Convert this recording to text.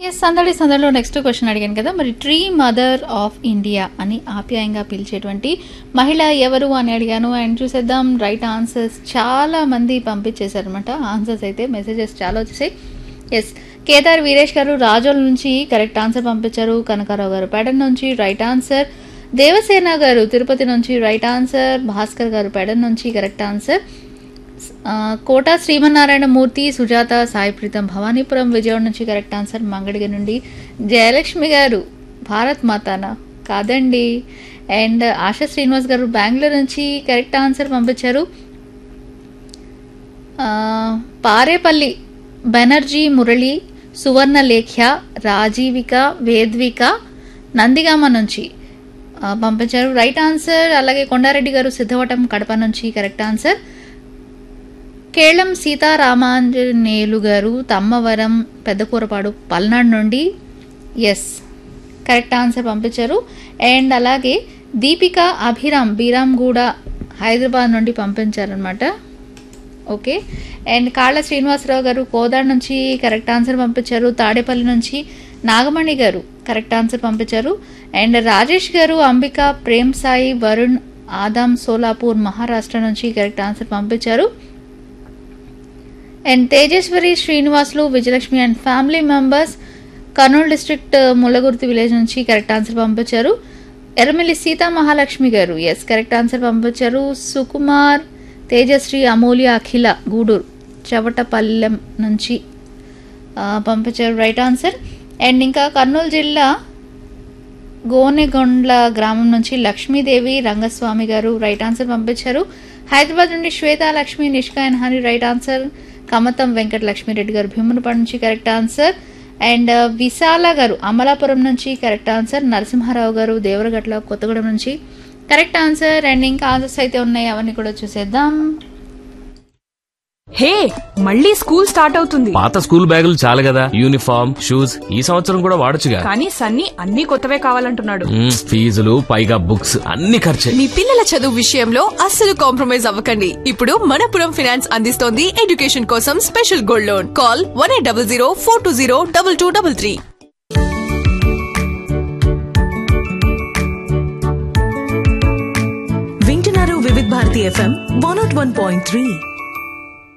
సందడి సందడిలో next question అడిగాను కదా మరి ట్రీ మదర్ ఆఫ్ ఇండియా అని ఆప్యాయంగా పిలిచేటువంటి మహిళ ఎవరు అని అడిగాను అండ్ చూసేద్దాం రైట్ ఆన్సర్స్ చాలా మంది పంపించేశారనమాట ఆన్సర్స్ అయితే మెసేజెస్ చాలా వచ్చేసాయి ఎస్ కేదార్ వీరేష్ గారు రాజోల్ నుంచి కరెక్ట్ ఆన్సర్ పంపించారు కనకారావు గారు పెడన్ నుంచి రైట్ ఆన్సర్ దేవసేన గారు తిరుపతి నుంచి రైట్ ఆన్సర్ భాస్కర్ గారు పెడన్ నుంచి కరెక్ట్ ఆన్సర్ ఆ, కోట శ్రీమన్నారాయణ మూర్తి సుజాత సాయి ప్రీతం భవానీపురం విజయవాడ నుంచి కరెక్ట్ ఆన్సర్ మంగడిగ నుండి జయలక్ష్మి గారు భారత్ మాతానా కాదండి అండ్ ఆశా శ్రీనివాస్ గారు బెంగళూరు నుంచి కరెక్ట్ ఆన్సర్ పంపించారు ఆ, పారేపల్లి బెనర్జీ మురళి సువర్ణ లేఖ్య రాజీవిక వేద్విక నందిగామ నుంచి ఆ, పంపించారు రైట్ ఆన్సర్ అలాగే కొండారెడ్డి గారు సిద్ధవటం కడప నుంచి కరెక్ట్ ఆన్సర్ కేళం సీతారామాంజనేయులు గారు తమ్మవరం పెద్దకూరపాడు పల్నాడు నుండి ఎస్ కరెక్ట్ ఆన్సర్ పంపించారు అండ్ అలాగే దీపిక అభిరామ్ బీరామ్గూడ హైదరాబాద్ నుండి పంపించారనమాట ఓకే అండ్ కాళ్ళ శ్రీనివాసరావు గారు కోదాడ్ నుంచి కరెక్ట్ ఆన్సర్ పంపించారు తాడేపల్లి నుంచి నాగమణి గారు కరెక్ట్ ఆన్సర్ పంపించారు అండ్ రాజేష్ గారు అంబిక ప్రేమ్ సాయి వరుణ్ ఆదాం సోలాపూర్ మహారాష్ట్ర నుంచి కరెక్ట్ ఆన్సర్ పంపించారు and Tejeswari Srinivasulu Vijayalakshmi and family members Kurnool district Mullagurthi village నుంచి కరెక్ట్ ఆన్సర్ పంపించారు ఎర్రమిల్లి సీతా మహాలక్ష్మి గారు ఎస్ కరెక్ట్ ఆన్సర్ పంపించారు సుకుమార్ తేజశ్రీ అమూల్య అఖిల గూడూరు చవటపల్లెం నుంచి ఆ, పంపించారు రైట్ ఆన్సర్ అండ్ ఇంకా కర్నూలు జిల్లా గోనెగొండ్ల గ్రామం నుంచి లక్ష్మీదేవి రంగస్వామి గారు రైట్ ఆన్సర్ పంపించారు హైదరాబాద్ నుండి Swetha Lakshmi Nishka and Hani right answer Kamatham Venkata Lakshmireddy garu Bhimunipadu నుంచి కరెక్ట్ ఆన్సర్ అండ్ విశాల గారు అమలాపురం నుంచి కరెక్ట్ ఆన్సర్ నరసింహారావు గారు దేవరగట్ల కొత్తగూడెం నుంచి కరెక్ట్ ఆన్సర్ అండ్ ఇంకా ఆన్సర్స్ అయితే ఉన్నాయి అవన్నీ కూడా చూసేద్దాం హే మళ్ళీ స్కూల్ స్టార్ట్ అవుతుంది పాత స్కూల్ బ్యాగులు చాలు కదా యూనిఫామ్ షూస్ ఈ సంవత్సరం కూడా వాడొచ్చుగా కానీ సన్నీ అన్ని కొత్తవే కావాలంటున్నాడు మ్మ్, ఫీజులు పైగా బుక్స్ అన్ని ఖర్చే మీ పిల్లల చదువు విషయంలో అస్సలు కాంప్రమైజ్ అవ్వకండి ఇప్పుడు మనపురం ఫినాన్స్ అందిస్తోంది ఎడ్యుకేషన్ కోసం special gold loan call one eight double zero four two zero double two double three వింటున్నారు Vividh Bharati FM one nought one point three